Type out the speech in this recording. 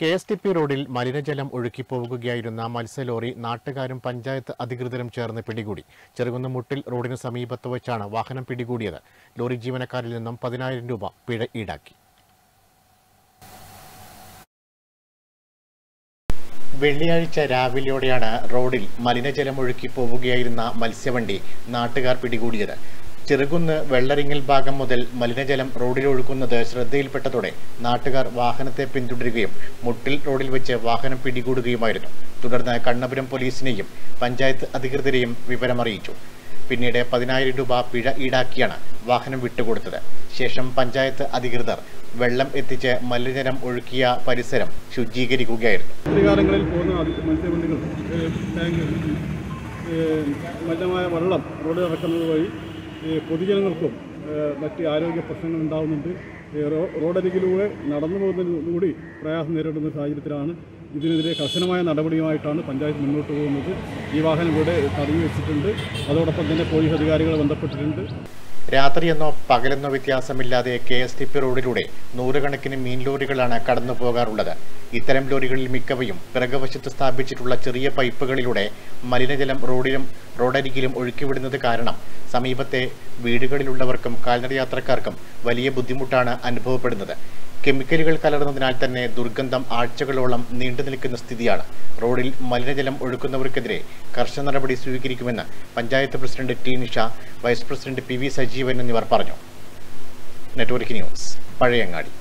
K S T P റോഡിൽ മലിനജലം ഒഴുക്കിപ്പോവുകയായിരുന്ന മത്സ്യലോറി നാട്ടുകാരും പഞ്ചായത്ത് അധികൃതരും ചേർന്ന് പിടികൂടി ചെറുകുന്ന് മുട്ടിൽ റോഡിന് സമീപത്ത് വെച്ചാണ് വാഹനം പിടികൂടിയത് ലോറി ജീവനക്കാരിൽ നിന്നും പതിനായിരം രൂപ പിഴ ഈടാക്കി വെള്ളിയാഴ്ച രാവിലെയോടെയാണ് റോഡിൽ മലിനജലം ഒഴുക്കി പോവുകയായിരുന്ന മത്സ്യവണ്ടി നാട്ടുകാർ പിടികൂടിയത് ചെറുകുന്ന് വെള്ളരിങ്ങൽ ഭാഗം മുതൽ മലിനജലം റോഡിലൊഴുക്കുന്നത് ശ്രദ്ധയിൽപ്പെട്ടതോടെ നാട്ടുകാർ വാഹനത്തെ പിന്തുടരുകയും മുട്ടിൽ റോഡിൽ വെച്ച് വാഹനം പിടികൂടുകയുമായിരുന്നു തുടർന്ന് കണ്ണപുരം പോലീസിനെയും പഞ്ചായത്ത് അധികൃതരെയും വിവരമറിയിച്ചു പിന്നീട് പതിനായിരം രൂപ പിഴ ഈടാക്കിയാണ് വാഹനം വിട്ടുകൊടുത്തത് ശേഷം പഞ്ചായത്ത് അധികൃതർ വെള്ളം എത്തിച്ച് മലിനജലം ഒഴുക്കിയ പരിസരം ശുചീകരിക്കുകയായിരുന്നു രാത്രികാലങ്ങളിൽ പോകുന്ന അതി- മത്സ്യബന്ധുക്കൾ ഏഹ്, ടാങ്ക് ഏഹ്, മലിനമായ വെള്ളം റോഡിൽ ഇറക്കുന്നത് വഴി ഏഹ്, പൊതുജനങ്ങൾക്കും ഏഹ്, മറ്റ് ആരോഗ്യ പ്രശ്നങ്ങൾ ഉണ്ടാകുന്നുണ്ട് ഏഹ്, റോ- റോഡരികിലൂടെ നടന്നു പോകുന്നതിന് കൂടി പ്രയാസം നേരിടുന്ന സാഹചര്യത്തിലാണ് ഇതിനെതിരെ കർശനമായ നടപടിയുമായിട്ടാണ് പഞ്ചായത്ത് മുന്നോട്ട് പോകുന്നത് ഈ വാഹനം ഇവിടെ തടഞ്ഞു വെച്ചിട്ടുണ്ട് അതോടൊപ്പം തന്നെ പോലീസ് അധികാരികൾ ബന്ധപ്പെട്ടിട്ടുണ്ട് രാത്രിയെന്നോ പകലെന്നോ വ്യത്യാസമില്ലാതെ കെ എസ് ടി പി റോഡിലൂടെ നൂറുകണക്കിന് മീൻ ലോറികളാണ് കടന്നു പോകാറുള്ളത് ഇത്തരം ലോറികളിൽ മിക്കവയും പിറകുവശത്ത് സ്ഥാപിച്ചിട്ടുള്ള ചെറിയ പൈപ്പുകളിലൂടെ മലിനജലം റോഡിലും റോഡരികിലും ഒഴുക്കിവിടുന്നത് കാരണം സമീപത്തെ വീടുകളിലുള്ളവർക്കും കാൽനട യാത്രക്കാർക്കും വലിയ ബുദ്ധിമുട്ടാണ് അനുഭവപ്പെടുന്നത് കെമിക്കലുകൾ കലർന്നതിനാൽ തന്നെ ദുർഗന്ധം ആഴ്ചകളോളം നീണ്ടു നിൽക്കുന്ന സ്ഥിതിയാണ് റോഡിൽ മലിനജലം ഒഴുക്കുന്നവർക്കെതിരെ കർശന നടപടി സ്വീകരിക്കുമെന്ന് panchayat president T Nisha vice president P V Sajeevan എന്നിവർ പറഞ്ഞു നെറ്റ്വർക്ക് ന്യൂസ് പഴയങ്ങാടി